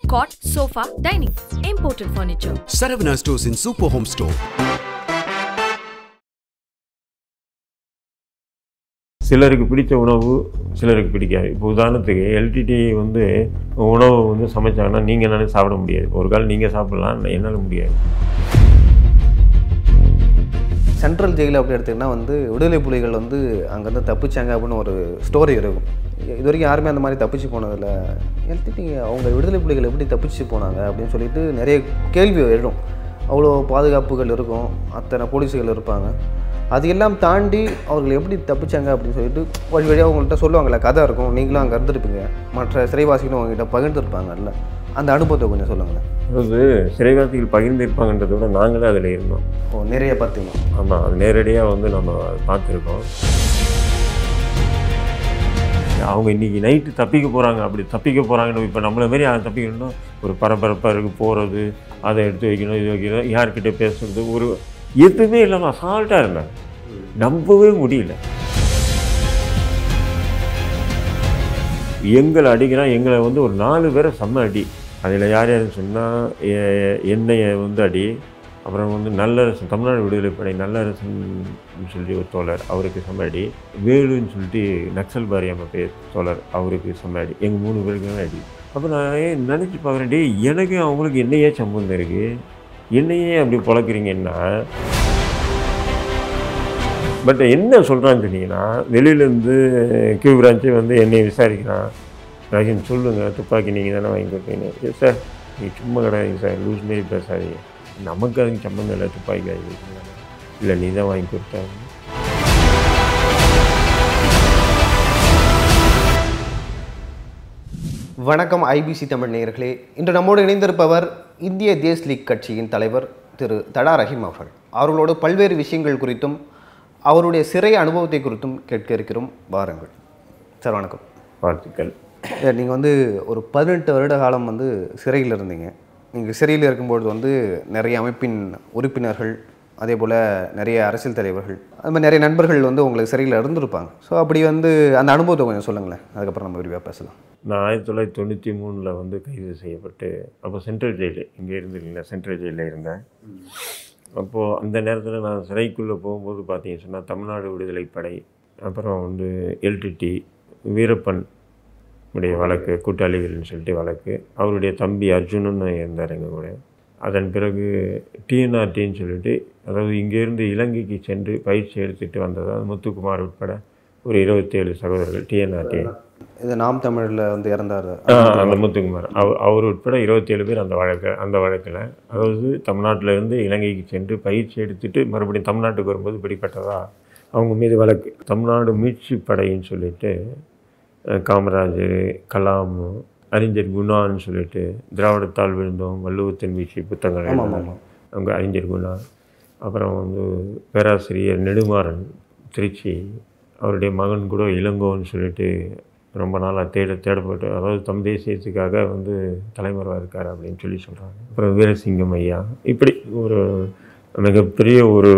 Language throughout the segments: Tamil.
cot, sofa, dining. Imported furniture. Saravana Stores in Super Home Store. சிலருக்கு பிடிச்ச உணவு சிலருக்கு பிடிக்காது இப்போ உதாரணத்துக்கு எல்டிடி வந்து உணவு வந்து சமைச்சாங்கன்னா நீங்கள் என்னாலும் சாப்பிட முடியாது ஒரு கால் நீங்கள் சாப்பிட்லாம் என்னால் முடியாது சென்ட்ரல் ஜெயில் அப்படி எடுத்திங்கன்னா வந்து விடுதலை புலிகள் வந்து அங்கேருந்து தப்பிச்சாங்க அப்படின்னு ஒரு ஸ்டோரி இருக்கும் இது வரைக்கும் யாருமே அந்த மாதிரி தப்பிச்சு போனதில்ல எழுத்துட்டு அவங்க விடுதலை புலிகள் எப்படி தப்பிச்சு போனாங்க அப்படின்னு சொல்லிட்டு நிறைய கேள்வி எழும் அவ்வளோ பாதுகாப்புகள் இருக்கும் அத்தனை போலீஸுகள் இருப்பாங்க அது எல்லாம் தாண்டி அவர்கள் எப்படி தப்பிச்சாங்க அப்படின்னு சொல்லிட்டு வழி வழியாக அவங்கள்ட்ட சொல்லுவாங்கல்ல கதை இருக்கும் நீங்களும் அங்கே இருந்திருப்பீங்க மற்ற சிறைவாசிகளும் உங்ககிட்ட பகிர்ந்துருப்பாங்கல்ல அந்த அனுபவத்தை கொஞ்சம் சொல்லுங்களேன் அதாவது சிறைவாசிகள் பகிர்ந்திருப்பாங்கன்றதை விட நாங்களே அதில் இருந்தோம் ஓ நிறைய பார்த்தீங்க ஆமாம் அது நேரடியாக வந்து நம்ம பார்த்துருக்கோம் அவங்க இன்றைக்கி நைட்டு தப்பிக்க போகிறாங்க அப்படி தப்பிக்க போகிறாங்கன்னு இப்போ நம்மளை மாரி அதை தப்பிக்கணும்னா ஒரு பரபரப்பாக இருக்குது போகிறது அதை எடுத்து வைக்கணும் இது வைக்கணும் யார்கிட்ட பேசுறது ஒரு எதுவுமே இல்லாமல் அசால்ட்டாக இருந்தாங்க நம்பவே முடியல எங்களை அடிக்கிறான் எங்களை வந்து ஒரு நாலு பேரை செம்ம அடி அதில் யார் யாருன்னு சொன்னால் என்னைய வந்து அடி அப்புறம் வந்து நல்லரசன் தமிழ்நாடு விடுதலை படை நல்லரசன் சொல்லி ஒரு தோழர் அவருக்கு செம்ம அடி வேலுன்னு சொல்லிட்டு நக்சல் பாரியாம பேர் தோழர் அவருக்கு செம்ம அடி எங்கள் மூணு பேருக்குமே அடி அப்போ நான் ஏன் நினச்சி பார்க்குறேன் டே எனக்கு அவங்களுக்கு என்னையே சம்பந்தம் இருக்குது என்னையே அப்படி பொழக்கிறீங்கன்னா பட் என்ன சொல்கிறான்னு சொன்னீங்கன்னா வெளியிலேருந்து கியூ பிரான்ச்சே வந்து என்னை விசாரிக்கிறான் ராஜன் சொல்லுங்கள் துப்பாக்கி நீங்கள் தானே வாங்கி கொடுத்தீங்க "எஸ் சார் நீ சும்மா கிடையாது சார் லூஸ் மாரி பேசாதீங்க நமக்கு அதுக்கு சம்மந்தம் இல்லை துப்பாக்கி வாங்கி கொடுத்தீங்க இல்லை நீ தான் வாங்கி கொடுத்தாங்க வணக்கம் ஐபிசி தமிழ் நேயர்களே இன்று நம்மோடு இணைந்திருப்பவர் இந்திய தேஸ் லீக் கட்சியின் தலைவர் திரு தடா ரஹீம் அவர்கள் அவர்களோடு பல்வேறு விஷயங்கள் குறித்தும் அவருடைய சிறை அனுபவத்தை குறித்தும் கேட்க இருக்கிறோம் வாருங்கள் சார் வணக்கம் வாழ்த்துக்கள் நீங்கள் வந்து ஒரு பதினெட்டு வருட காலம் வந்து சிறையில் இருந்தீங்க நீங்கள் சிறையில் இருக்கும்பொழுது வந்து நிறைய அமைப்பின் உறுப்பினர்கள் அதே போல் நிறைய அரசியல் தலைவர்கள் அது மாதிரி நிறைய நண்பர்கள் வந்து உங்களுக்கு சிறையில் இருந்திருப்பாங்க ஸோ அப்படி வந்து அந்த அனுபவத்தை கொஞ்சம் சொல்லுங்களேன் அதுக்கப்புறம் நம்ம விரிவாக பேசலாம் நான் ஆயிரத்தி தொள்ளாயிரத்தி தொண்ணூற்றி மூணில் வந்து கைது செய்யப்பட்டு அப்போ சென்ட்ரல் ஜெயிலு இங்கே இருந்திருக்கீங்களா சென்ட்ரல் ஜெயிலில் இருந்தேன் அப்போது அந்த நேரத்தில் நான் சிறைக்குள்ளே போகும்போது பார்த்தீங்கன்னு சொன்னால் தமிழ்நாடு விடுதலை படை அப்புறம் வந்து எல்டிடி வீரப்பன் உடைய வழக்கு கூட்டாளிகள்னு சொல்லிட்டு வழக்கு அவருடைய தம்பி அர்ஜுனன்னு இருந்தார் எங்கள் கூட அதன் பிறகு டிஎன்ஆர்டின்னு சொல்லிட்டு அதாவது இங்கேருந்து இலங்கைக்கு சென்று பயிற்சி எடுத்துகிட்டு வந்ததாக முத்துக்குமார் உட்பட ஒரு இருபத்தேழு சகோதரர்கள் டிஎன்ஆர்டி இது நாம் தமிழில் வந்து இறந்தார் அந்த முத்துக்குமார் அவ அவர் உட்பட இருபத்தேழு பேர் அந்த வழக்கு அந்த வழக்கில் அதாவது தமிழ்நாட்டில் இருந்து இலங்கைக்கு சென்று பயிற்சி எடுத்துட்டு மறுபடியும் தமிழ்நாட்டுக்கு வரும்போது பிடிப்பட்டதா அவங்க மீது வழக்கு தமிழ்நாடு மீட்சி படைன்னு சொல்லிட்டு அஹ், காமராஜர் கலாம் அறிஞர் குணான்னு சொல்லிட்டு திராவிடத்தால் விழுந்தோம் வள்ளுவத்தின் வீழ்ச்சி புத்தகங்கள் ஆமாம் எழுதினார். ஆமாம் அவங்க அறிஞர் குணா அப்புறம் வந்து பேராசிரியர் நெடுமாறன் திருச்சி அவருடைய மகன் கூட இளங்கோன்னு சொல்லிட்டு ரொம்ப நாளாக தேட தேடப்பட்டு அதாவது தம் தேசியத்துக்காக வந்து தலைமறைவாக இருக்கார் அப்படின்னு சொல்லி சொல்கிறாங்க அப்புறம் வீரசிங்கம் ஐயா இப்படி ஒரு மிகப்பெரிய ஒரு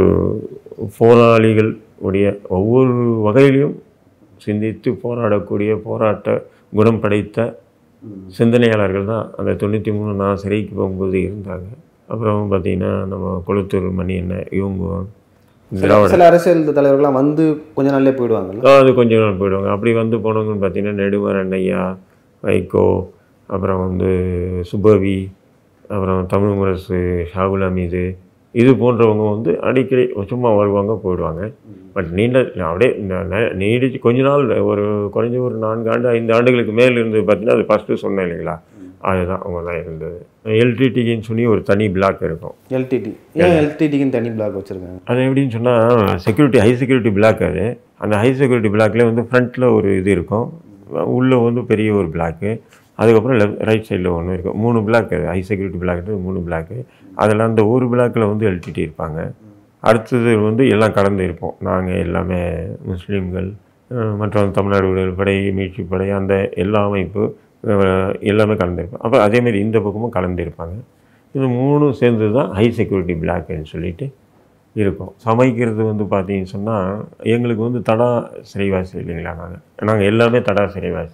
போராளிகள் உடைய ஒவ்வொரு வகையிலையும் சிந்தித்து போராடக்கூடிய போராட்ட குணம் படைத்த சிந்தனையாளர்கள் தான் அந்த தொண்ணூற்றி மூணு நான் சிறைக்கு போகும்போது இருந்தாங்க அப்புறம் பார்த்திங்கன்னா நம்ம கொளுத்தூர் மணி என்ன இவங்க திராவிட சில அரசியல் தலைவர்கள்லாம் வந்து கொஞ்ச நாள்லயே போயிடுவாங்கல்ல ஆ, அது கொஞ்ச நாள் போயிடுவாங்க அப்படி வந்து போனவங்கன்னு பார்த்தீங்கன்னா நெடுமரன் ஐயா வைகோ அப்புறம் வந்து சுபவி அப்புறம் தமிழ் முரசு ஷாகுல் அமீது இது போன்றவங்க வந்து அடிக்கடி சும்மா வருவாங்க போயிடுவாங்க பட் நீண்ட அப்படியே ந- ந- நீடிச்சு கொஞ்ச நாள் ஒரு குறைஞ்ச ஒரு நான்கு ஆண்டு ஐந்து ஆண்டுகளுக்கு மேல் இருந்து பார்த்தீங்கன்னா அது ஃபஸ்ட்டு சொன்னேன் இல்லைங்களா அதுதான் அவங்க தான் இருந்தது எல்டிடின்னு சொல்லி ஒரு தனி பிளாக் இருக்கும் எல்டிடி ஏன் எல்டிடிக்குன்னு தனி பிளாக் வச்சுருக்காங்க அது எப்படின்னு சொன்னால் செக்யூரிட்டி ஹை செக்யூரிட்டி பிளாக் அது அந்த ஹை செக்யூரிட்டி பிளாக்லேயே வந்து ஃப்ரண்ட்டில் ஒரு இது இருக்கும் உள்ளே வந்து பெரிய ஒரு பிளாக்கு அதுக்கப்புறம் லெஃப்ட் ரைட் சைடில் ஒன்று இருக்கும் மூணு பிளாக் அது ஹை செக்யூரிட்டி பிளாக்ன்றது மூணு பிளாக்கு அதில் அந்த ஒரு பிளாக்கில் வந்து எல்டிடி இருப்பாங்க அடுத்தது வந்து எல்லாம் கலந்து இருப்போம் நாங்கள் எல்லாமே முஸ்லீம்கள் அஹ் மற்றும் தமிழ்நாடு விடுதலை படை மீட்சி படை அந்த எல்லா அமைப்பு அஹ் எல்லாமே கலந்துருப்போம் அப்போ அதேமாரி இந்த பக்கமும் கலந்துருப்பாங்க இது மூணும் சேர்ந்து தான் ஹை செக்யூரிட்டி பிளாக்னு சொல்லிட்டு இருக்கும் சமைக்கிறது வந்து பார்த்தீங்கன்னு சொன்னால் எங்களுக்கு வந்து தடா சிறைவாசி இல்லைங்களா நாங்கள் நாங்கள் எல்லாமே தடா சிறைவாசி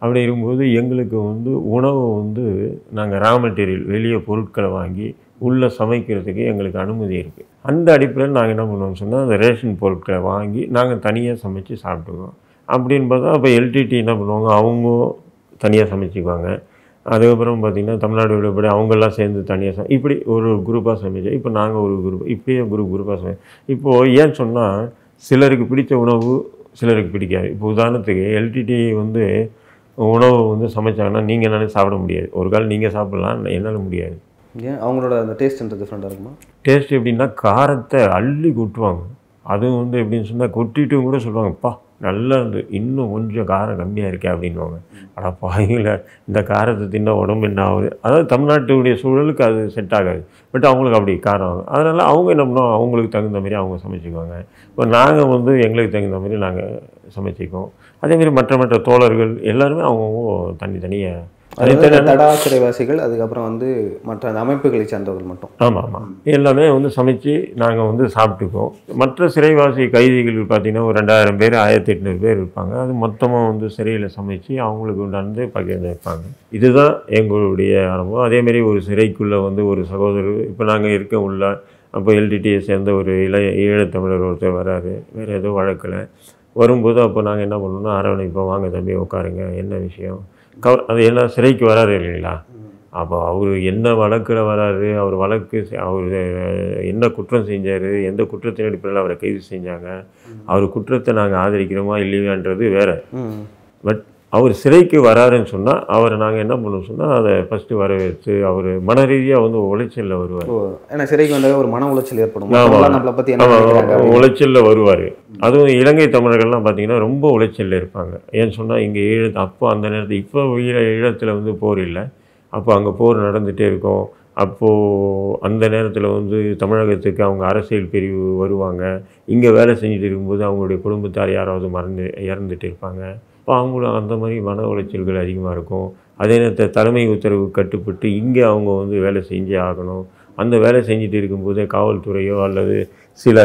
அப்படி இருக்கும்போது எங்களுக்கு வந்து உணவு வந்து நாங்கள் ரா மெட்டீரியல் வெளியே பொருட்களை வாங்கி உள்ளே சமைக்கிறதுக்கு எங்களுக்கு அனுமதி இருக்குது அந்த அடிப்படையில் நாங்கள் என்ன பண்ணுவோம்னு சொன்னால் அந்த ரேஷன் பொருட்களை வாங்கி நாங்கள் தனியாக சமைச்சு சாப்பிட்டுக்குவோம் அப்படின்னு பார்த்தா அப்போ எல்டிடி என்ன பண்ணுவாங்க அவங்க தனியாக சமைச்சிக்குவாங்க அதுக்கப்புறம் பார்த்திங்கன்னா தமிழ்நாடு விடுபடி அவங்கெல்லாம் சேர்ந்து தனியாக சமை இப்படி ஒரு குரூப்பாக சமைச்சோம் இப்போ நாங்கள் ஒரு குரூப் இப்படியே குரூப் குரூப்பாக சமை இப்போது ஏன்னு சொன்னால் சிலருக்கு பிடிச்ச உணவு சிலருக்கு பிடிக்காது இப்போ உதாரணத்துக்கு எல்டிடி வந்து உணவு வந்து சமைச்சாங்கன்னா நீங்கள் என்னாலும் சாப்பிட முடியாது ஒரு கால் நீங்கள் சாப்பிட்லாம் என்னால் முடியாது ஏன் அவங்களோட அந்த டேஸ்ட் டிஃப்ரெண்ட்டாக இருக்குமா டேஸ்ட் எப்படின்னா காரத்தை அள்ளி கொட்டுவாங்க அதுவும் வந்து எப்படின்னு சொன்னால் கொட்டிட்டும் கூட சொல்லுவாங்கப்பா நல்லா இருந்து இன்னும் கொஞ்சம் காரம் கம்மியாக இருக்கே அப்படின்வாங்க ஆனால் பாயில இந்த காரத்தை தின்னா உடம்பு என்ன ஆகுது அதாவது தமிழ்நாட்டுடைய சூழலுக்கு அது செட் ஆகாது பட் அவங்களுக்கு அப்படி காரம் ஆகும் அதனால் அவங்க என்ன பண்ணுவோம் அவங்களுக்கு தகுந்த மாதிரி அவங்க சமைச்சிக்குவாங்க இப்போ நாங்கள் வந்து எங்களுக்கு தகுந்த மாதிரி நாங்கள் சமைச்சிக்குவோம் அதேமாரி மற்ற மற்ற தோழர்கள் எல்லாருமே அவங்கவுங்க தனித்தனியாக அது வந்து தடா சிறைவாசிகள் அதுக்கப்புறம் வந்து மற்ற அந்த அமைப்புகளை சேர்ந்தவர்கள் மட்டும் ஆமாம் ஆமாம் எல்லாமே வந்து சமைச்சு நாங்கள் வந்து சாப்பிட்டுக்குவோம் மற்ற சிறைவாசி கைதிகள் பார்த்தீங்கன்னா ஒரு ரெண்டாயிரம் பேர் ஆயிரத்தி எட்நூறு பேர் இருப்பாங்க அது மொத்தமாக வந்து சிறையில் சமைச்சு அவங்களுக்கு உண்டானது பகிர்ந்து வைப்பாங்க இதுதான் எங்களுடைய ஆரம்பம் அதேமாரி ஒரு சிறைக்குள்ளே வந்து ஒரு சகோதரர் இப்போ நாங்கள் இருக்க உள்ள அப்போ எல்டிடியை சேர்ந்த ஒரு இளைய ஈழத்தமிழர் ஒருத்தர் வராரு வேறு ஏதோ வழக்கில் வரும்போது அப்போ நாங்கள் என்ன பண்ணோம்னா அரவணைப்போம் வாங்க தம்பி உட்காருங்க என்ன விஷயம் கவ அது என்ன சிறைக்கு வராரு இல்லைங்களா அப்போ அவர் என்ன வழக்கில் வராரு அவர் வழக்கு அவர் என்ன குற்றம் செஞ்சார் எந்த குற்றத்தின் அடிப்படையில் அவரை கைது செஞ்சாங்க அவர் குற்றத்தை நாங்கள் ஆதரிக்கிறோமா இல்லையான்றது வேற ம் பட் அவர் சிறைக்கு வராருன்னு சொன்னால் அவரை நாங்கள் என்ன பண்ணுவோம் சொன்னால் அதை ஃபஸ்ட்டு வரவேற்று அவர் மன ரீதியாக வந்து உளைச்சலில் வருவார் ஓ ஏன்னா சிறைக்கு வந்தாவே ஒரு மன உளைச்சல் ஏற்படும் ஆமா. மற்றவங்களாம் நம்மளை பற்றி என்ன நினைக்கிறாங்க அப்படின்னு. உளைச்சலில் வருவார் அதுவும் இலங்கை தமிழர்கள்லாம் பார்த்தீங்கன்னா ரொம்ப உளைச்சலில் இருப்பாங்க ஏன்னு சொன்னால் இங்கே ஈழ அப்போ அந்த நேரத்தில் இப்போ ஈழ ஈழத்தில் வந்து போர் இல்லை அப்போ அங்கே போர் நடந்துகிட்டே இருக்கும் அப்போது அந்த நேரத்தில் வந்து தமிழகத்துக்கு அவங்க அரசியல் பிரிவு வருவாங்க இங்கே வேலை செஞ்சுட்டு இருக்கும்போது அவங்களுடைய குடும்பத்தார் யாராவது மறந்து இறந்துட்டு இருப்பாங்க இப்போ அவங்களும் அந்த மாதிரி மன உளைச்சல்கள் அதிகமாக இருக்கும் அதே நேரத்தில் தலைமை உத்தரவு கட்டுப்பட்டு இங்கே அவங்க வந்து வேலை செஞ்சே ஆகணும் அந்த வேலை செஞ்சுட்டு இருக்கும்போதே காவல்துறையோ அல்லது சில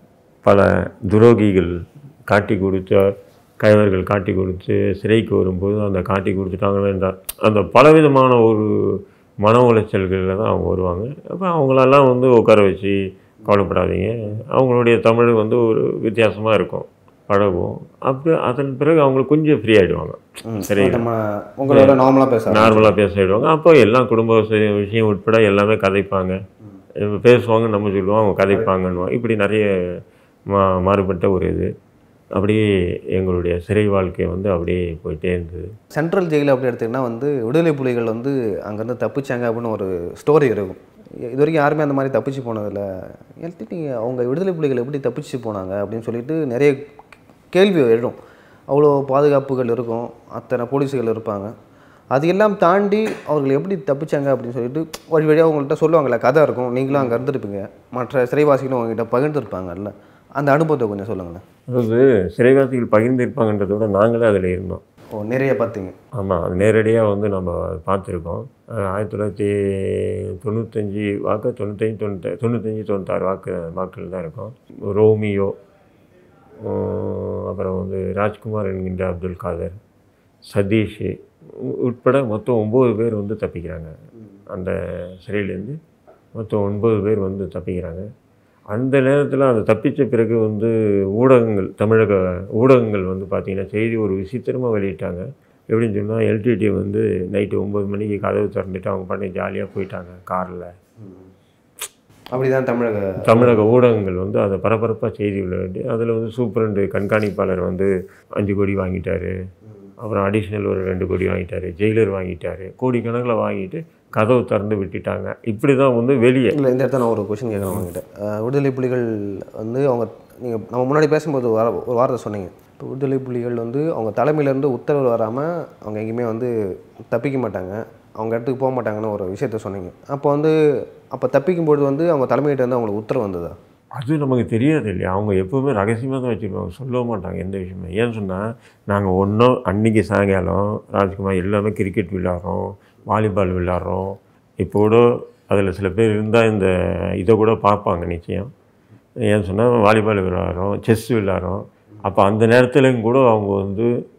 பல துரோகிகள் காட்டி கொடுத்த கைவர்கள் காட்டி கொடுத்து சிறைக்கு வரும்போது அந்த காட்டி கொடுத்துட்டாங்களேன்ற அந்த பலவிதமான ஒரு மன உளைச்சல்களில் தான் அவங்க வருவாங்க அப்போ அவங்களெல்லாம் வந்து உட்கார வச்சு கவலைப்படாதீங்க அவங்களுடைய தமிழ் வந்து ஒரு வித்தியாசமாக இருக்கும் பழகும் அப்படி அதன் பிறகு அவங்களுக்கு கொஞ்சம் ஃப்ரீ ஆகிடுவாங்க ம். சரி நம்ம உங்களோட நார்மலாக பேச நார்மலாக பேச ஆகிடுவாங்க அப்போ எல்லாம் குடும்ப விஷயம் விஷயம் உட்பட எல்லாமே கதைப்பாங்க இப்ப பேசுவாங்க நம்ம சொல்லுவோம் அவங்க கதைப்பாங்கன்னுவோம் இப்படி நிறைய மா மாறுபட்ட ஒரு இது அப்படியே எங்களுடைய சிறை வாழ்க்கை வந்து அப்படியே போயிட்டே இருந்தது சென்ட்ரல் ஜெயில் அப்படி எடுத்திங்கன்னா வந்து விடுதலை புலிகள் வந்து அங்கேருந்து தப்பிச்சாங்க அப்படின்னு ஒரு ஸ்டோரி இருக்கும் இது வரைக்கும் யாருமே அந்த மாதிரி தப்பிச்சு போனதில்ல எழுத்துட்டு அவங்க விடுதலை புலிகள் எப்படி தப்பிச்சு போனாங்க அப்படின்னு சொல்லிட்டு நிறைய கேள்வி எழும் அவ்வளோ பாதுகாப்புகள் இருக்கும் அத்தனை போலீஸுகள் இருப்பாங்க அது எல்லாம் தாண்டி அவர்கள் எப்படி தப்பிச்சாங்க அப்படின்னு சொல்லிட்டு வழி வழியாக அவங்கள்ட்ட சொல்லுவாங்கல்ல கதை இருக்கும் நீங்களும் அங்கே இருந்திருப்பீங்க மற்ற சிறைவாசிகளும் உங்ககிட்ட பகிர்ந்துருப்பாங்கல்ல அந்த அனுபவத்தை கொஞ்சம் சொல்லுங்களேன் அதாவது சிறைவாசிகள் பகிர்ந்திருப்பாங்கன்றதை விட நாங்களே அதில் இருந்தோம் ஓ நிறைய பார்த்தீங்க ஆமாம் அது நேரடியாக வந்து நம்ம பார்த்துருக்கோம் அஹ் ஆயிரத்தி தொள்ளாயிரத்தி தொண்ணூத்தஞ்சு வாக்கு தொண்ணூத்தஞ்சு தொண்ணூற்றி தொண்ணூத்தஞ்சு தொண்ணூத்தாறு வாக்கு வாக்கில் தான் இருக்கும் ரோமியோ அஹ் அப்புறம் வந்து ராஜ்குமார் என்கின்ற அப்துல் காதர் சதீஷ் உ- உட்பட மொத்தம் ஒம்பது பேர் வந்து தப்பிக்கிறாங்க அந்த சிறையிலேருந்து மொத்தம் ஒன்பது பேர் வந்து தப்பிக்கிறாங்க அந்த நேரத்தில் அந்த தப்பித்த பிறகு வந்து ஊடகங்கள் தமிழக ஊடகங்கள் வந்து பார்த்திங்கன்னா செய்தி ஒரு விசித்திரமாக வெளியிட்டாங்க எப்படின்னு சொன்னால் எல்டிடி வந்து நைட்டு ஒம்பது மணிக்கு கதவு திறந்துட்டு அவங்க பண்ணி ஜாலியாக போயிட்டாங்க காரில் அப்படிதான் தமிழக தமிழக ஊடகங்கள் வந்து அதை பரபரப்பாக செய்தி விளையாடி அதில் வந்து சூப்பரண்டு கண்காணிப்பாளர் வந்து அஞ்சு கோடி வாங்கிட்டாரு அப்புறம் அடிஷ்னல் ஒரு ரெண்டு கோடி வாங்கிட்டாரு ஜெயிலர் வாங்கிட்டாரு கோடிக்கணக்கில் வாங்கிட்டு கதவு திறந்து விட்டுட்டாங்க இப்படி தான் வந்து வெளியே இல்லை இந்த இடத்துல நான் ஒரு கொஷின் கேட்குறேன் உங்ககிட்ட அஹ், விடுதலை புலிகள் வந்து அவங்க நீங்கள் நம்ம முன்னாடி பேசும்போது ஒரு வார- ஒரு வார்த்தை சொன்னீங்க இப்போ விடுதலை புலிகள் வந்து அவங்க தலைமையிலேருந்து உத்தரவு வராமல் அவங்க எங்கேயுமே வந்து தப்பிக்க மாட்டாங்க அவங்க இடத்துக்கு போக மாட்டாங்கன்னு ஒரு விஷயத்த சொன்னீங்க அப்போ வந்து அப்போ தப்பிக்கும் பொழுது வந்து அவங்க தலைமையிட்ட வந்து அவங்களுக்கு உத்தரவு வந்ததா அது நமக்கு தெரியாது இல்லையா அவங்க எப்போவுமே ரகசியமாக தான் வச்சுருப்பாங்க சொல்லவே மாட்டாங்க எந்த விஷயமே ஏன்னு சொன்னால் நாங்கள் ஒன்றும் அன்றைக்கி சாயங்காலம் ராஜ்குமார் எல்லாமே கிரிக்கெட் விளையாடுறோம் வாலிபால் விளையாடுறோம் இப்போ கூட அதில் சில பேர் இருந்தால் இந்த இதை கூட பார்ப்பாங்க நிச்சயம் ஏன்னு சொன்னால் வாலிபால் விளையாடுறோம் செஸ் விளையாடுறோம் அப்போ அந்த நேரத்துலையும் கூட அவங்க வந்து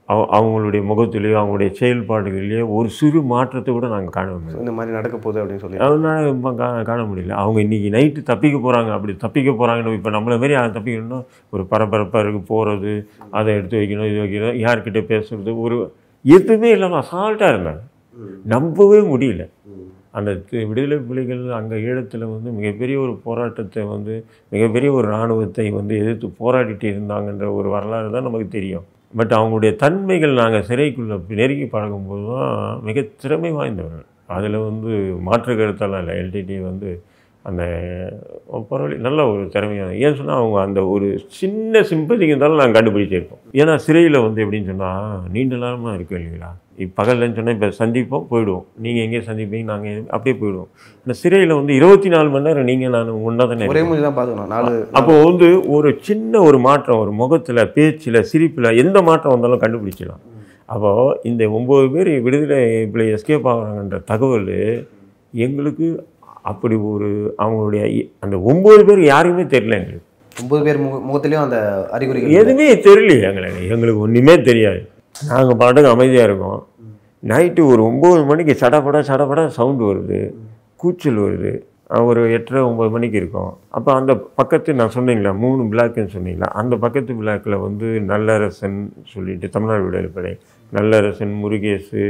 அவ அவங்களுடைய முகத்திலேயோ அவங்களுடைய செயல்பாடுகளிலேயோ ஒரு சிறு மாற்றத்தை கூட நாங்கள் காண முடியல இந்த மாதிரி நடக்க போகுது அப்படின்னு சொல்லி அதனால இப்ப கா- காண முடியல அவங்க இன்னைக்கு நைட்டு தப்பிக்க போகிறாங்க அப்படி தப்பிக்க போகிறாங்கன்னு இப்போ நம்மளை மாரி அவங்க தப்பிக்கணும்னா ஒரு பரபரப்பாக இருக்கு போகிறது அதை எடுத்து வைக்கணும் இது வைக்கணும் யார்கிட்ட பேசுறது ஒரு எதுவுமே இல்லாமல் அசால்ட்டாக இருந்தாங்க நம்பவே முடியல அந்த தி- விடுதலை புலிகள் அங்கே ஈழத்தில் வந்து மிகப்பெரிய ஒரு போராட்டத்தை வந்து மிகப்பெரிய ஒரு இராணுவத்தை வந்து எதிர்த்து போராடிட்டு இருந்தாங்கன்ற ஒரு வரலாறு தான் நமக்கு தெரியும் பட் அவங்களுடைய தன்மைகள் நாங்கள் சிறைக்குள்ளே நெருங்கி பழகும்போது தான் மிக திறமை வாய்ந்தவர்கள் அதில் வந்து மாற்று கருத்தெல்லாம் இல்லை எல்டிடி வந்து அந்த பரவாயில்ல நல்ல ஒரு திறமையான ஏன் சொன்னால் அவங்க அந்த ஒரு சின்ன சிம்பதிக்கு இருந்தாலும் நாங்கள் கண்டுபிடிச்சிருப்போம் ஏன்னா சிறையில் வந்து எப்படின்னு சொன்னால் நீண்ட நேரமாக இருக்கும் இல்லைங்களா இப்போ பகல்லன்னு சொன்னால் இப்போ சந்திப்போம் போயிடுவோம் நீங்கள் எங்கே சந்திப்பீங்க நாங்கள் அப்படியே போயிடுவோம் அந்த சிறையில் வந்து இருபத்தி நாலு மணி நேரம் நீங்கள் நான் ஒன்றா தானே ஒரே மூஞ்சி தான் பார்த்துக்கணும் நாலு அப்போ வந்து ஒரு சின்ன ஒரு மாற்றம் ஒரு முகத்தில் பேச்சில் சிரிப்பில் எந்த மாற்றம் வந்தாலும் கண்டுபிடிச்சிடலாம் அப்போது இந்த ஒம்பது பேர் விடுதலை இப்படி எஸ்கேப் ஆகுறாங்கன்ற தகவல் எங்களுக்கு அப்படி ஒரு அவங்களுடைய இ- அந்த ஒம்பது பேர் யாருக்குமே தெரியல எங்களுக்கு ஒன்பது பேர் முக முகத்திலையும் அந்த அறிகுறிகள் இல்லை. எதுவுமே தெரியலையே எங்களுக்கு எங்களுக்கு ஒன்றுமே தெரியாது நாங்கள் பாட்டுக்கு அமைதியாக இருக்கோம் நைட்டு ஒரு ஒம்பது மணிக்கு சடபட சடபட சவுண்டு வருது கூச்சல் வருது அஹ் ஒரு எட்டரை ஒம்பது மணிக்கு இருக்கும் அப்போ அந்த பக்கத்து நான் சொன்னீங்களா மூணு பிளாக்குன்னு சொன்னீங்களா அந்த பக்கத்து பிளாக்கில் வந்து நல்லரசன் சொல்லிட்டு தமிழ்நாடு விடுதலை படை நல்லரசன் முருகேசு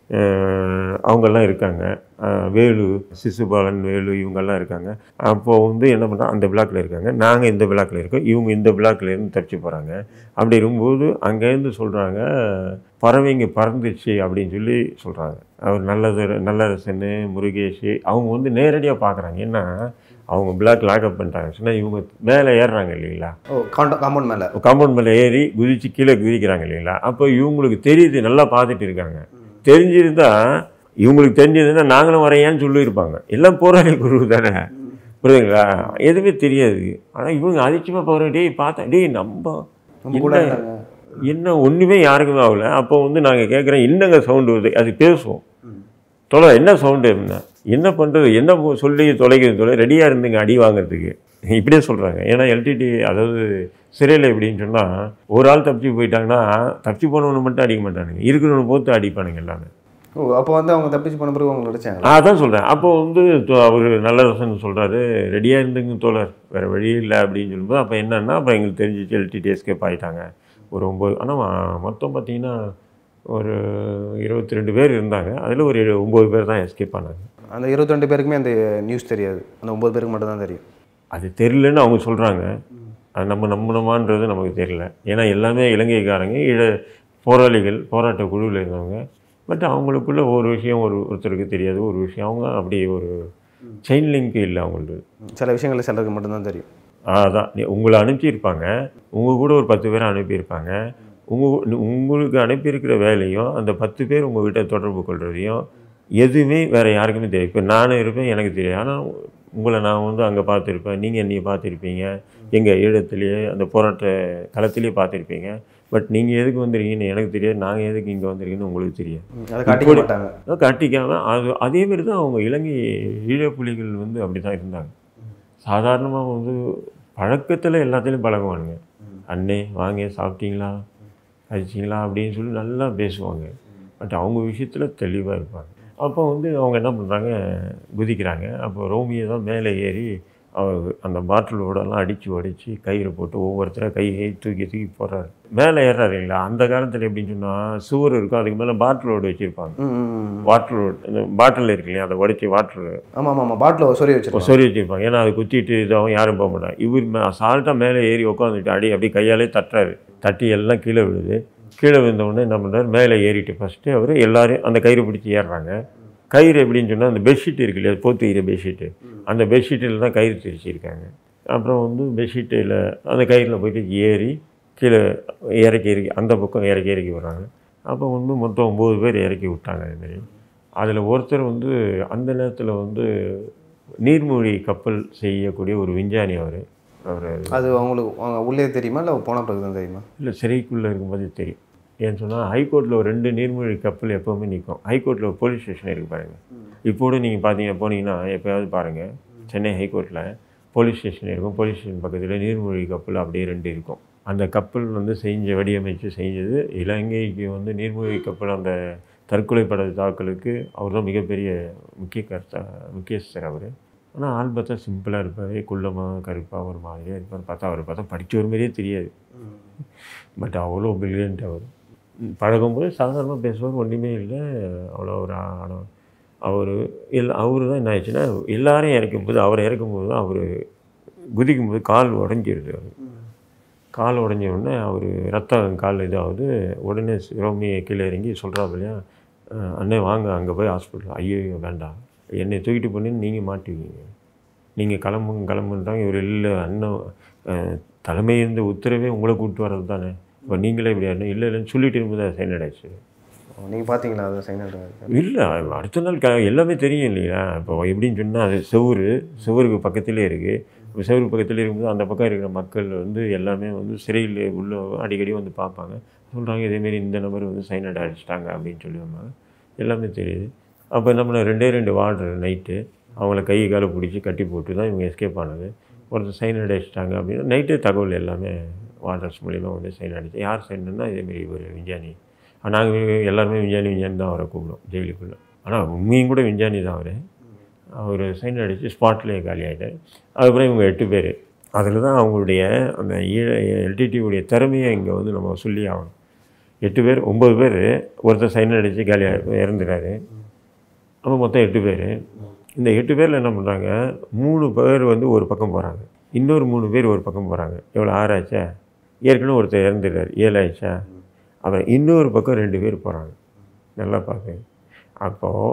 அஹ் அவங்கெல்லாம் இருக்காங்க அஹ் வேலு சிசுபாலன் வேலு இவங்கெல்லாம் இருக்காங்க அப்போது வந்து என்ன பண்ணுறோம் அந்த பிளாக்ல இருக்காங்க நாங்கள் இந்த பிளாக்ல இருக்கோம் இவங்க இந்த பிளாக்ல இருந்து தப்பிச்சு போகிறாங்க அப்படி இருக்கும்போது அங்கேருந்து சொல்கிறாங்க பறவைங்க பறந்துச்சு அப்படின்னு சொல்லி சொல்கிறாங்க அவர் நல்லது நல்லரசன் முருகேஷ் அவங்க வந்து நேரடியாக பார்க்குறாங்க ஏன்னா அவங்க பிளாக் லாக்அப் பண்ணிட்டாங்க சொன்னால் இவங்க மேலே ஏறுறாங்க இல்லைங்களா ஓ காண்ட காம்பவுண்ட் மேலே காம்பவுண்ட் மேலே ஏறி குதிச்சு கீழே குதிக்கிறாங்க இல்லைங்களா அப்போ இவங்களுக்கு தெரியுது நல்லா பார்த்துட்டு இருக்காங்க தெரிஞ்சிருந்தா இவங்களுக்கு தெரிஞ்சதுன்னா நாங்களும் வரையான்னு சொல்லியிருப்பாங்க எல்லாம் போராளி குரு தானே புரியுதுங்களா எதுவுமே தெரியாது ஆனால் இவங்க அதிர்ச்சியமாக போகிற டேய் பார்த்தேன் டேய் நம்ம நம்ம கூட என்ன இருந்தாங்க. என்ன ஒன்றுமே யாருக்குமே ஆகல அப்போ வந்து நாங்கள் கேட்குறோம் என்னங்க சவுண்டு வருது அது பேசுவோம் தொலை என்ன சவுண்டு அப்படின்னா என்ன பண்ணுறது என்ன போ- சொல்லி தொலைக்கிறது தொலை ரெடியாக இருந்துங்க அடி வாங்குறதுக்கு இப்படியே சொல்கிறாங்க ஏன்னா எல்டிடி அதாவது சிறையில் எப்படின்னு சொன்னால் ஒரு ஆள் தப்பிச்சு போயிட்டாங்கன்னா தப்பிச்சு போனவனு மட்டும் அடிக்க மாட்டானுங்க இருக்கிறவனு போத்து அடிப்பானுங்க எல்லாமே ஓ அப்போ வந்து அவங்க தப்பிச்சு போன பிறகு அவங்களை அடிச்சாங்க நான் அதான் சொல்கிறேன் அப்போ வந்து அவர் நல்லரசன் சொல்கிறாரு ரெடியாக இருந்துங்க தோழர் வேறு வழி இல்லை அப்படின்னு சொல்லும்போது அப்போ என்னன்னா அப்புறம் எங்களுக்கு தெரிஞ்சிச்சு எல்டிடி எஸ்கேப் ஆகிட்டாங்க ஒரு ஒம்பது ஆனால் மொத்தம் பார்த்தீங்கன்னா ஒரு இருபத்தி ரெண்டு பேர் இருந்தாங்க அதில் ஒரு ஒம்பது பேர் தான் எஸ்கேப் ஆனாங்க அந்த இருபத்தி பேருக்குமே அந்த நியூஸ் தெரியாது அந்த ஒன்பது பேருக்கு மட்டும் தான் தெரியும் அது தெரியலன்னு அவங்க சொல்கிறாங்க அது நம்ம நம்பணுமான்றது நமக்கு தெரியல ஏன்னா எல்லாமே இலங்கைக்காரங்க ஈழ போராளிகள் போராட்ட குழுவில் இருந்தவங்க பட் அவங்களுக்குள்ள ஒரு விஷயம் ஒரு ஒருத்தருக்கு தெரியாது ஒரு விஷயம் அவங்க அப்படி ஒரு செயின் லிங்க் இல்லை அவங்களுக்கு சில விஷயங்கள் சிலருக்கு மட்டும்தான் தெரியும் அதான் நீ- உங்களை அனுப்பியிருப்பாங்க உங்கள் கூட ஒரு பத்து பேரை அனுப்பியிருப்பாங்க உங்கள் உங்களுக்கு அனுப்பியிருக்கிற வேலையும் அந்த பத்து பேர் உங்ககிட்ட தொடர்பு கொள்றதையும் எதுவுமே வேறு யாருக்குமே தெரியும் இப்போ நானும் இருப்பேன் எனக்கு தெரியும் ஆனால் உங்களை நான் வந்து அங்கே பார்த்துருப்பேன் நீங்கள் என்னைய பார்த்துருப்பீங்க எங்கள் ஈழத்துலேயே அந்த போராட்ட களத்திலேயே பார்த்துருப்பீங்க பட் நீங்கள் எதுக்கு வந்திருக்கீங்கன்னு எனக்கு தெரியாது நாங்கள் எதுக்கு இங்கே வந்திருக்கீங்கன்னு உங்களுக்கு தெரியும் அதை காட்டிக்க இப்படி- மாட்டாங்க அதான் காட்டிக்காம அது அதே மாதிரி தான் அவங்க இலங்கை ஈழப்புலிகள் வந்து அப்படி தான் இருந்தாங்க சாதாரணமாக வந்து பழக்கத்தில் எல்லாத்துலேயும் பழகுவானுங்க அண்ணே வாங்க சாப்பிட்டீங்களா அடிச்சிங்களா அப்படின்னு சொல்லி நல்லா பேசுவாங்க பட் அவங்க விஷயத்தில் தெளிவாக இருப்பாங்க அப்போ வந்து அவங்க என்ன பண்ணுறாங்க குதிக்கிறாங்க அப்போ ரோமியை தான் மேலே ஏறி அவர் அந்த பாட்டிலோடலாம் அடித்து உடைச்சி கயிறு போட்டு ஒவ்வொருத்தராக கையை தூக்கி தூக்கி போடுறாரு மேலே ஏறாரு இல்லைங்களா அந்த காலத்தில் எப்படின்னு சொன்னால் சுவர் இருக்கும் அதுக்கு மேலே பாட்டிலோடு வச்சுருப்பாங்க ம், ம் ம். வாட்டர் இந்த பாட்டில் இருக்கு இல்லையா அதை உடைச்சி வாட்டர் ஆமாம் ஆமாம் ஆமாம் பாட்டில் சொறி வச்சிருக்கோம் சொறி வச்சுருப்பாங்க ஏன்னா அதை குத்திட்டு இதாகவும் யாரும் போக மாட்டாங்க இவர் அசால்ட்டாக மேலே ஏறி உட்காந்துட்டு அடி அப்படியே கையாலே தட்டுறாரு தட்டி எல்லாம் கீழே விழுது கீழே விழுந்த உடனே என்ன பண்ணுறாரு மேலே ஏறிட்டு ஃபஸ்ட்டு அவர் எல்லாரும் அந்த கயிறு பிடிச்சி ஏறுறாங்க கயிறு எப்படின்னு சொன்னால் அந்த பெட்ஷீட் இருக்கு இல்லையா போத்துக்கிற பெட்ஷீட்டு அந்த பெட்ஷீட்டில் தான் கயிறு திரிச்சிருக்காங்க அப்புறம் வந்து பெட்ஷீட்டில் அந்த கயிறில் போயிட்டு ஏறி கீழே இறக்கி இறக்கி அந்த பக்கம் இறக்கி இறக்கி விடுறாங்க அப்போ வந்து மொத்தம் ஒம்பது பேர் இறக்கி விட்டாங்க இதுமாரி அதில் ஒருத்தர் வந்து அந்த நேரத்தில் வந்து நீர்மூழ்கி கப்பல் செய்யக்கூடிய ஒரு விஞ்ஞானி அவர் அவர் அது அவங்களுக்கு அவங்க உள்ளே தெரியுமா இல்லை போன பிறகு தான் தெரியுமா இல்லை சிறைக்குள்ளே இருக்கும்போது தெரியும் ஏன்னு சொன்னால் ஹைகோர்ட்டில் ஒரு ரெண்டு நீர்மூழ்கி கப்பல் எப்போவுமே நிற்கும் ஹைகோர்ட்டில் ஒரு போலீஸ் ஸ்டேஷன் இருக்குது பாருங்கள் இப்போ கூட நீங்கள் பார்த்தீங்க போனீங்கன்னா எப்போயாவது பாருங்கள் சென்னை ஹைகோர்ட்டில் போலீஸ் ஸ்டேஷன் இருக்கும் போலீஸ் ஸ்டேஷன் பக்கத்தில் நீர்மூழ்கி கப்பல் அப்படியே ரெண்டு இருக்கும் அந்த கப்பல் வந்து செஞ்ச வடிவமைச்சு செஞ்சது இலங்கைக்கு வந்து நீர்மூழ்கி கப்பல் அந்த தற்கொலை படை தாக்கலுக்கு அவர் தான் மிகப்பெரிய முக்கிய கர்த்தா முக்கியஸ்தர் அவர் ஆனால் ஆள் பார்த்தா சிம்பிளாக இருப்பார் குள்ளமாக கருப்பாக ஒரு மாதிரியாக இருப்பார் பார்த்தா அவர் பார்த்தா படிச்ச ஒரு மாதிரியே தெரியாது பட் அவ்வளோ பிரில்லியன்ட் அவர் பழகும்போது சாதாரணமாக பேசுவார் ஒன்றுமே இல்லை அவ்வளோ ஒரு ஆடம் அவர் எல் அவர் தான் என்ன ஆயிடுச்சுன்னா எல்லாரையும் இறக்கும்போது அவரை இறக்கும்போது தான் அவர் குதிக்கும்போது கால் உடஞ்சிருது அவர் கால் உடஞ்ச உடனே அவர் ரத்தம் கால் இதாகுது உடனே ரோமியை கீழே இறங்கி சொல்கிறாரு இல்லையா அஹ் அண்ணே வாங்க அங்கே போய் ஹாஸ்பிட்டல் ஐயோ வேண்டாம் என்னை தூக்கிட்டு பண்ணி நீங்கள் மாட்டுவீங்க நீங்கள் கிளம்புங்க கிளம்புன்றாங்க இவர் இல்லை அண்ணன் அஹ், தலைமை இருந்த உத்தரவே உங்களை கூப்பிட்டு வர்றது தானே இப்போ நீங்களே இப்படி அண்ணன் இல்லை இல்லைன்னு சொல்லிட்டு இருக்கும்போது அது சைன் ஆயிடுச்சு நீங்கள் பார்த்தீங்களா அது சைனல் இல்லை அடுத்த நாள் க எல்லாமே தெரியும் இல்லையா இப்போ எப்படின்னு சொன்னால் அது செவுரு செவுருக்கு பக்கத்திலே இருக்குது இப்போ செவுருக்கு பக்கத்தில் இருக்கும்போது அந்த பக்கம் இருக்கிற மக்கள் வந்து எல்லாமே வந்து சிறையில் உள்ள அடிக்கடி வந்து பார்ப்பாங்க சொல்கிறாங்க இதேமாரி இந்த நபர் வந்து சைனட் அடிச்சிட்டாங்க அப்படின்னு சொல்லுவாங்க எல்லாமே தெரியுது அப்போ நம்மளை ரெண்டே ரெண்டு வார்டு நைட்டு அவங்கள கை காலை பிடிச்சி கட்டி போட்டு தான் இவங்க எஸ்கேப் ஆனது ஒருத்தர் சைன் அடிச்சிட்டாங்க அப்படின்னா நைட்டே தகவல் எல்லாமே வார்டர்ஸ் மூலிமா வந்து சைன் அடிச்சு யார் சைன்னா இதேமாரி ஒரு விஞ்ஞானி நாங்கள் எல்லாருமே விஞ்ஞானி விஞ்ஞானி தான் அவரை கூப்பிடுவோம் ஜெயிலுக்குள்ளே ஆனால் உண்மையும் கூட விஞ்ஞானி தான் அவர் அவர் சைன் அடித்து ஸ்பாட்லேயே காலி ஆகிட்டார் அதுக்கப்புறம் இவங்க எட்டு பேர் அதில் தான் அவங்களுடைய அந்த ஈழ எல்டிடியுடைய திறமையை இங்கே வந்து நம்ம சொல்லி ஆகணும் எட்டு பேர் ஒம்பது பேர் ஒருத்தர் சைன் அடித்து காலியாக இறந்துட்டாரு அப்போ மொத்தம் எட்டு பேர் இந்த எட்டு பேரில் என்ன பண்ணுறாங்க மூணு பேர் வந்து ஒரு பக்கம் போகிறாங்க இன்னொரு மூணு பேர் ஒரு பக்கம் போகிறாங்க எவ்வளோ ஆறாச்சா ஏற்கனவே ஒருத்தர் இறந்துட்டார் ஏழு ஆயிடுச்சா அப்புறம் இன்னொரு பக்கம் ரெண்டு பேர் போகிறாங்க நல்லா பார்த்து அப்போது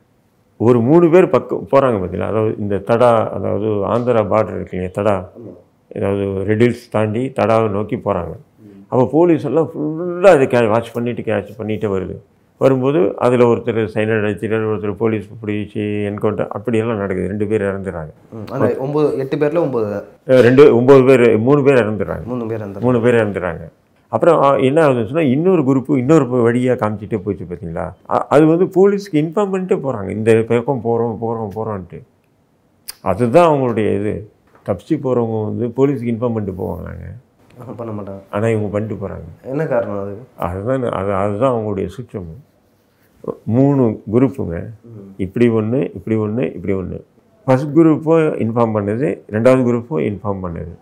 ஒரு மூணு பேர் பக்கம் போகிறாங்க பார்த்தீங்களா அதாவது இந்த தடா அதாவது ஆந்திரா பார்டர் இருக்கு இல்லையா தடா அதாவது ரெடில்ஸ் தாண்டி தடாவை நோக்கி போகிறாங்க அப்போ போலீஸ் எல்லாம் ஃபுல்லாக அதை கே வாட்ச் பண்ணிட்டு கேட்ச் பண்ணிகிட்டே வருது வரும்போது அதில் ஒருத்தர் சைனட் அடிச்சிட்டார் ஒருத்தர் போலீஸ் பிடிச்சி என்கவுண்டர் அப்படியெல்லாம் நடக்குது ரெண்டு பேர் இறந்துடுறாங்க அந்த ஒம்பது எட்டு பேரில் ஒம்பது அஹ் ரெண்டு ஒம்பது பேர் மூணு பேர் இறந்துடுறாங்க மூணு பேர் அந்த மூணு பேர் இறந்துடுறாங்க அப்புறம் அ, என்ன ஆகுதுன்னு சொன்னால் இன்னொரு குரூப்பு இன்னொரு வழியாக காமிச்சிட்டே போயிடுச்சு பார்த்தீங்களா அ- அது வந்து போலீஸ்க்கு இன்ஃபார்ம் பண்ணிட்டே போகிறாங்க இந்த பக்கம் போகிறோம் போகிறோம் போகிறோன்ட்டு அதுதான் அவங்களுடைய இது தப்பிச்சு போகிறவங்க வந்து போலீஸுக்கு இன்ஃபார்ம் பண்ணிட்டு போவாங்க பண்ண மாட்டாங்க ஆனால் இவங்க பண்ணிட்டு போகிறாங்க என்ன காரணம் அது அதுதான் அது அதுதான் அவங்களுடைய சுற்றம் மூணு குரூப்புங்க இப்படி ஒன்று இப்படி ஒன்று இப்படி ஒன்று ஃபஸ்ட் குரூப்பும் இன்ஃபார்ம் பண்ணுது ரெண்டாவது குரூப்பும் இன்ஃபார்ம் பண்ணுது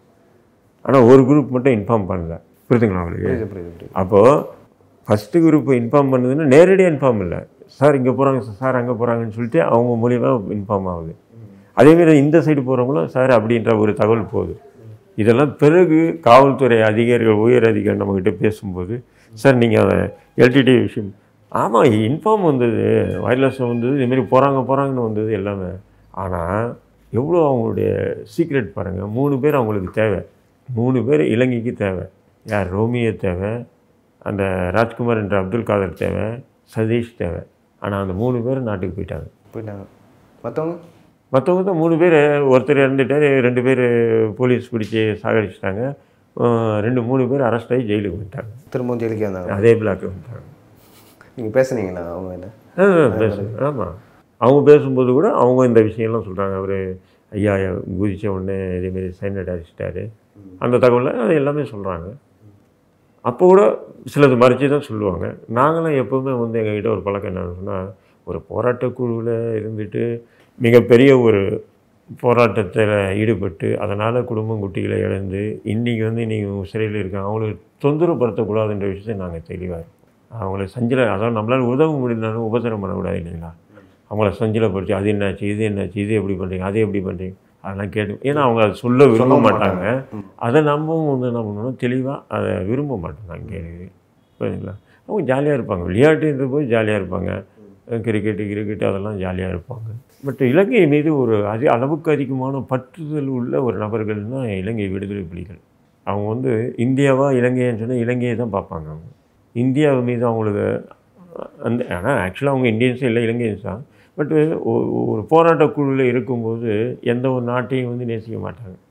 ஆனால் ஒரு குரூப் மட்டும் இன்ஃபார்ம் பண்ணல புரியுதுங்களா உங்களுக்கு புரியுது புரியுது புரியுது அப்போது ஃபஸ்ட்டு குரூப் இன்ஃபார்ம் பண்ணுதுன்னா நேரடியாக இன்ஃபார்ம் இல்லை சார் இங்கே போகிறாங்க சார் அங்கே போகிறாங்கன்னு சொல்லிட்டு அவங்க மூலியமாக இன்ஃபார்ம் ஆகுது அதேமாரி இந்த சைடு போகிறவங்களும் சார் அப்படின்ற ஒரு தகவல் போகுது இதெல்லாம் பிறகு காவல்துறை அதிகாரிகள் உயர் அதிகாரி நம்மக்கிட்ட பேசும்போது சார் நீங்கள் எல்டிடி விஷயம் ஆமாம் இன்ஃபார்ம் வந்தது வயர்லெஸ் வந்தது இதுமாரி போகிறாங்க போகிறாங்கன்னு வந்தது எல்லாமே ஆனால் எவ்வளோ அவங்களுடைய சீக்ரெட் பாருங்கள் மூணு பேர் அவங்களுக்கு தேவை மூணு பேர் இலங்கைக்கு தேவை யார் ரோமியோ தேவை அந்த ராஜ்குமார் என்ற அப்துல் காதர் தேவை சதீஷ் தேவை ஆனால் அந்த மூணு பேர் நாட்டுக்கு போயிட்டாங்க போயிட்டாங்க மற்றவங்க மற்றவங்க தான் மூணு பேர் ஒருத்தர் இறந்துட்டார் ரெண்டு பேர் போலீஸ் பிடிச்சி சாகடிச்சிட்டாங்க அஹ் ரெண்டு மூணு பேர் அரெஸ்ட் ஆகி ஜெயிலுக்கு வந்துட்டாங்க திரும்பவும் ஜெயிலுக்கே வந்தாங்க அதே பிளாக்கு வந்துட்டாங்க நீங்கள் பேசுனீங்களா அவங்க என்ன பேசுங்க ஆமாம் அவங்க பேசும்போது கூட அவங்க இந்த விஷயம்லாம் சொல்கிறாங்க அவர் ஐயா குதிச்ச உடனே இதேமாரி சைனட் அடிச்சிட்டாரு அந்த தகவலை அது எல்லாமே சொல்கிறாங்க அப்போ கூட சிலது மறைச்சி தான் சொல்லுவாங்க நாங்களாம் எப்போவுமே வந்து எங்ககிட்ட ஒரு பழக்கம் என்னன்னு சொன்னால் ஒரு போராட்டக் குழுவில் இருந்துட்டு மிகப்பெரிய ஒரு போராட்டத்தில் ஈடுபட்டு அதனால் குடும்பம் குட்டிகளை இழந்து இன்றைக்கி வந்து இன்றைக்கி சிறையில் இருக்காங்க அவங்களுக்கு தொந்தரவுப்படுத்தக்கூடாதுன்ற விஷயத்தை நாங்கள் தெளிவாக இருக்கோம் அவங்கள சஞ்சல அதாவது நம்மளால் உதவ முடியலனாலும் உபத்திரம் பண்ணக்கூடாது இல்லைங்களா அவங்கள சஞ்சலப்படுத்தி அது என்னாச்சு இது என்னாச்சு இது எப்படி பண்ணுறீங்க அது எப்படி பண்ணுறீங்க அதெல்லாம் கேட்டு ஏன்னா அவங்க அதை சொல்ல விரும்ப மாட்டாங்க அதை நம்மவும் வந்து என்ன பண்ணணும் தெளிவாக அதை விரும்ப மாட்டாங்க அங்கே புரியுதுங்களா அவங்க ஜாலியாக இருப்பாங்க விளையாட்டுன்ற போது ஜாலியாக இருப்பாங்க கிரிக்கெட்டு கிரிக்கெட்டு அதெல்லாம் ஜாலியாக இருப்பாங்க பட் இலங்கை மீது ஒரு அதி அளவுக்கு அதிகமான பற்றுதல் உள்ள ஒரு நபர்கள்னா இலங்கை விடுதலை புலிகள் அவங்க வந்து இந்தியாவா இலங்கைன்னு சொன்னால் இலங்கையை தான் பார்ப்பாங்க அவங்க இந்தியா மீது அவங்களுக்கு அந்த ஆனால் ஆக்சுவலாக அவங்க இந்தியன்ஸும் இல்லை இலங்கையன்ஸ் தான் பட்டு ஒரு போராட்ட குழுவில் இருக்கும்போது எந்த ஒரு நாட்டையும் வந்து நேசிக்க மாட்டாங்க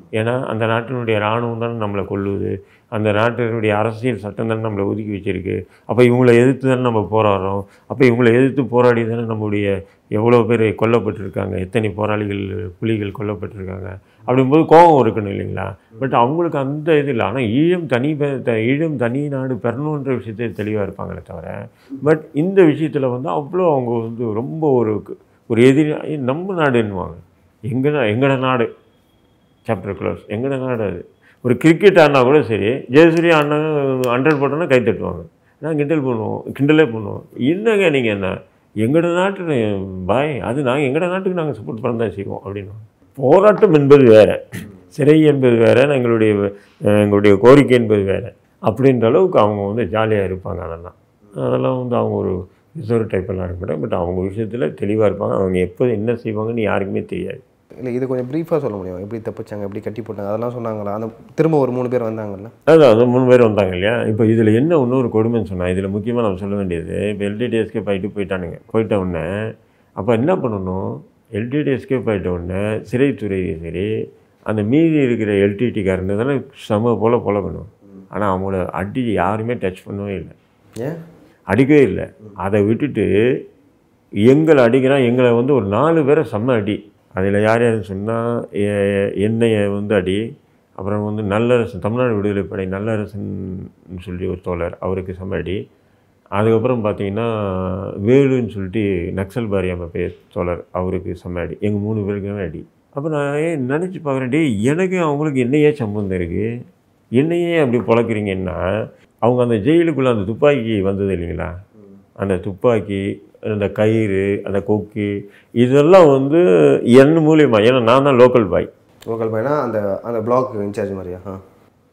ஏன்னா அந்த நாட்டினுடைய இராணுவம் தானே நம்மளை கொல்லுது அந்த நாட்டினுடைய அரசியல் சட்டம் தானே நம்மளை ஒதுக்கி வச்சிருக்கு அப்போ இவங்களை எதிர்த்து தானே நம்ம போராடுறோம் அப்போ இவங்களை எதிர்த்து போராடி தானே நம்முடைய எவ்வளோ பேர் கொல்லப்பட்டிருக்காங்க எத்தனை போராளிகள் புலிகள் கொல்லப்பட்டிருக்காங்க அப்படிங்கும்போது கோபம் இருக்கணும் இல்லைங்களா பட் அவங்களுக்கு அந்த இது இல்லை ஆனால் ஈழம் தனி பெ- த- ஈழம் தனி நாடு பெறணுன்ற விஷயத்தில் தெளிவாக இருப்பாங்களே தவிர பட் இந்த விஷயத்தில் வந்து அவ்வளோ அவங்க வந்து ரொம்ப ஒரு ஒரு எதிரி நம்ம நாடுன்னுவாங்க எங்கட எங்கட நாடு சாப்டர் க்ளோஸ் எங்கட நாடு அது ஒரு கிரிக்கெட் ஆடினா கூட சரி ஜெயசூரி ஆடினா ஹண்ட்ரட் போட்டோன்னா கை தட்டுவாங்க நான் கிண்டல் பண்ணுவோம் கிண்டலே பண்ணுவோம் என்னங்க நீங்கள் என்ன எங்கட நாட்டு பாய் அது நாங்கள் எங்கட நாட்டுக்கு நாங்கள் சப்போர்ட் பண்ண தான் செய்வோம் அப்படின்னு போராட்டம் என்பது வேறு சிறை என்பது வேறு எங்களுடைய அஹ், எங்களுடைய கோரிக்கை என்பது வேறு அப்படின்ற அளவுக்கு அவங்க வந்து ஜாலியாக இருப்பாங்க அதெல்லாம் அதெல்லாம் வந்து அவங்க ஒரு ரிசர்வ் டைப்பெல்லாம் இருக்க மாட்டாங்க பட் அவங்க விஷயத்தில் தெளிவாக இருப்பாங்க அவங்க எப்போ என்ன செய்வாங்கன்னு யாருக்குமே தெரியாது இல்லை இது கொஞ்சம் ப்ரீஃபாக சொல்ல முடியும் எப்படி தப்பிச்சாங்க எப்படி கட்டி போட்டாங்க அதெல்லாம் சொன்னாங்களா அந்த திரும்ப ஒரு மூணு பேர் வந்தாங்கல்ல அதான் அது மூணு பேர் வந்தாங்க இல்லையா இப்போ இதில் என்ன இன்னொரு கொடுமைன்னு சொன்னால் இதில் முக்கியமாக நம்ம சொல்ல வேண்டியது இப்போ எல்டிடிஎஸ்கே போயிட்டு போயிட்டானுங்க போயிட்ட உடனே அப்போ என்ன பண்ணணும் எல்டிடிஎஸ்கே போயிட்ட உடனே சிறைத்துறை சரி அந்த மீதி இருக்கிற எல்டிடிக்காரங்க தானே செம போல் புழக்கணும் ஆனால் அவங்கள அடி யாருமே டச் பண்ணவே இல்லை ஏன் அடிக்கவே இல்லை அதை விட்டுட்டு எங்களை அடிக்கிறான் எங்களை வந்து ஒரு நாலு பேரை செம்ம அடி அதில் யார் யாருன்னு சொன்னால் என்னையை வந்து அடி அப்புறம் வந்து நல்லரசன் தமிழ்நாடு விடுதலை படை நல்லரசன் சொல்லி ஒரு தோழர் அவருக்கு செம்ம அடி அதுக்கப்புறம் பார்த்தீங்கன்னா வேலுன்னு சொல்லிட்டு நக்சல் பாரியாம பேர் தோழர் அவருக்கு செம்ம அடி எங்கள் மூணு பேருக்குமே அடி அப்போ நான் ஏன் நினச்சி பார்க்குறேன் டேய் எனக்கு அவங்களுக்கு என்னையே சம்பந்தம் இருக்குது என்னையே அப்படி பொழக்கிறீங்கன்னா அவங்க அந்த ஜெயிலுக்குள்ளே அந்த துப்பாக்கி வந்தது இல்லைங்களா அந்த துப்பாக்கி அந்த கயிறு அந்த கொக்கு இதெல்லாம் வந்து என் மூலியமா ஏன்னா நான் தான் லோக்கல் பாய் லோக்கல் பையனா அந்த அந்த பிளாக் இன்சார்ஜ் மாதிரியா ஆ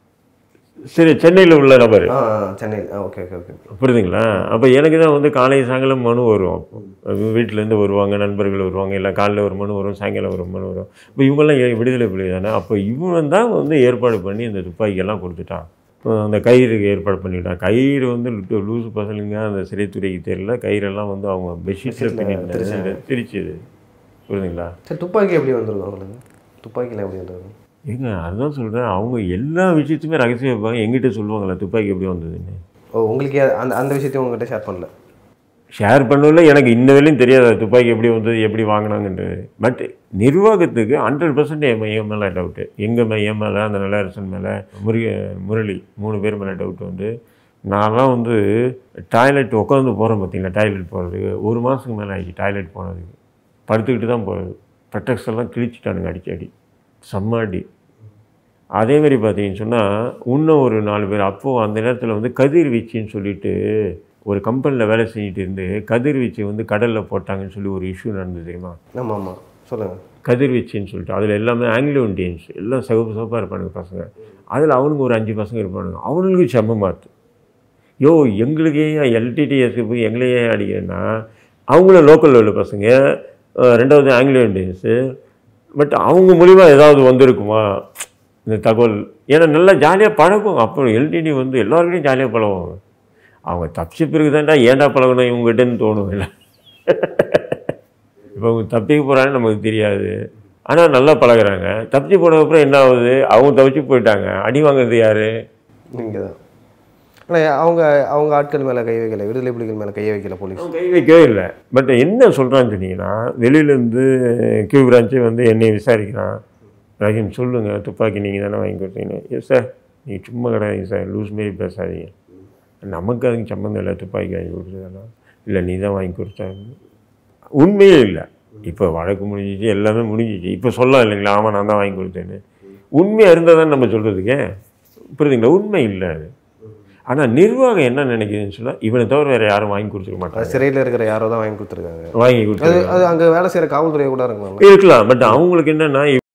சரி சென்னையில் உள்ள நபர் ஆ ஆ, சென்னையில் ஆ ஓகே ஓகே ஓகே புரியுதுங்களா அப்போ எனக்கு தான் வந்து காலை சாயங்காலம் மனு வரும் அப்போ வீட்டிலேருந்து வருவாங்க நண்பர்கள் வருவாங்க இல்லை காலையில் ஒரு மனு வரும் சாயங்காலம் ஒரு மனு வரும் இப்போ இவங்கெல்லாம் ஏ- விடுதலை புலி தானே அப்போ இவன் தான் வந்து ஏற்பாடு பண்ணி இந்த துப்பாக்கியெல்லாம் கொடுத்துட்டான் இப்போ அந்த கயிறுக்கு ஏற்பாடு பண்ணிட்டான் கயிறு வந்து லு- லூசு பசங்க அந்த சிறைத்துறைக்கு தெரியல கயிறெல்லாம் வந்து அவங்க பெட்ஷீட்டில் பின்னிட்டு திரிச்சுது புரியுதுங்களா சரி துப்பாக்கி எப்படி வந்திருக்கும் அவங்களுக்கு துப்பாக்கியில் எப்படி வந்திருக்கும் ஏங்க அதுதான் சொல்கிறேன் அவங்க எல்லா விஷயத்தையுமே ரகசியம் வைப்பாங்க எங்கிட்ட சொல்லுவாங்களா துப்பாக்கி எப்படி வந்ததுன்னு ஓ உங்களுக்கு ஏ- அந்த அந்த விஷயத்தையும் உங்ககிட்ட ஷேர் பண்ணல ஷேர் பண்ணல எனக்கு இன்ன வரையும் தெரியாது அது துப்பாக்கி எப்படி வந்தது எப்படி வாங்கினாங்கன்றது பட் நிர்வாகத்துக்கு ஹண்ட்ரட் பர்சன்ட் என் என் மேலே டவுட்டு எங்கள் மே என் மேலே அந்த நல்லரசன் மேலே முருக முரளி மூணு பேர் மேலே டவுட் வந்து நான்லாம் வந்து டாய்லெட் உட்காந்து போகிறேன் பார்த்தீங்களா டாய்லெட் போகிறதுக்கு ஒரு மாதத்துக்கு மேலே ஆயிடுச்சு டாய்லெட் போனதுக்கு படுத்துக்கிட்டு தான் போகிறது பெட்டக்ஸ் எல்லாம் கிழிச்சிட்டானுங்க அடிச்சு அடி செம்ம அடி அதேமாரி பார்த்தீங்கன்னு சொன்னால் இன்னும் ஒரு நாலு பேர் அப்போது அந்த நேரத்தில் வந்து கதிர்வீச்சுன்னு சொல்லிட்டு ஒரு கம்பெனியில் வேலை செஞ்சுட்டு இருந்து கதிர்வீச்சு வந்து கடலில் போட்டாங்கன்னு சொல்லி ஒரு இஷ்யூ நடந்தது தெரியுமா ஆமாம் ஆமாம் சொல்லுங்கள் கதிர்வீச்சுன்னு சொல்லிட்டு அதில் எல்லாமே ஆங்கிலோ இண்டியன்ஸ் எல்லாம் சிவப்பு சிவப்பாக இருப்பானுங்க பசங்க அதில் அவனுங்க ஒரு அஞ்சு பசங்க இருப்பானுங்க அவனுங்களுக்கு செம்ம மாத்து யோ எங்களுக்கு ஏன் எல்டிடிஎஸ்க்கு போய் எங்களையே ஏன் அடிக்கிறேன்னா அவங்கள லோக்கலில் உள்ள பசங்க அஹ் ரெண்டாவது ஆங்கிலோ இண்டியன்ஸு பட் அவங்க மூலிமா ஏதாவது வந்திருக்குமா இந்த தகவல் ஏன்னா நல்லா ஜாலியாக பழகும் அப்போ எல்டிடி வந்து எல்லாருக்கிட்டையும் ஜாலியாக பழகுவாங்க அவங்க தப்பிச்ச பிறகு தான்டா ஏன்டா பழகணும் இவங்ககிட்டன்னு தோணும் இல்லை இப்போ அவங்க தப்பிக்க போகிறான்னு நமக்கு தெரியாது ஆனால் நல்லா பழகுறாங்க தப்பிச்சு போனதுக்கப்புறம் என்ன ஆகுது அவங்க தப்பிச்சு போயிட்டாங்க அடி வாங்குறது யார் நீங்கள் தான் ஆனால் அவங்க அவங்க ஆட்கள் மேலே கை வைக்கல விடுதலை புலிகள் மேலே கையை வைக்கல போலீஸ் அவன் கை வைக்கவே இல்லை பட் என்ன சொல்கிறான்னு சொன்னீங்கன்னா வெளியிலேருந்து கியூ பிரான்ச்சு வந்து என்னை விசாரிக்கிறான் ரஹீம் சொல்லுங்கள் துப்பாக்கி நீங்கள் தானே வாங்கி கொடுத்தீங்க எஸ் சார் நீங்கள் சும்மா கிடையாது சார் லூஸ் மாரி பேசாதீங்க நமக்கு அதுக்கு சம்மந்தம் இல்லை துப்பாக்கி வாங்கி கொடுத்ததெல்லாம் இல்லை நீ தான் வாங்கி கொடுத்த உண்மையே இல்லை இப்போ வழக்கு முடிஞ்சிச்சு எல்லாமே முடிஞ்சிச்சு இப்போ சொல்லலாம் இல்லைங்களா ஆமாம் நான் தான் வாங்கி கொடுத்தேன்னு உண்மையாக இருந்தால் தான் நம்ம சொல்கிறதுக்கே புரியுதுங்களா உண்மை இல்லை அது ஆனால் நிர்வாகம் என்ன நினைக்குதுன்னு சொன்னால் இவனை தவிர வேறு யாரும் வாங்கி கொடுத்துருக்க மாட்டாங்க அது சிறையில் இருக்கிற யாரோ தான் வாங்கி கொடுத்துருக்காங்க வாங்கி அது கொடுத்து அது அங்கே வேலை செய்கிற காவல்துறையை கூட இருக்கலாம் இருக்கலாம் பட் அவங்களுக்கு என்னன்னா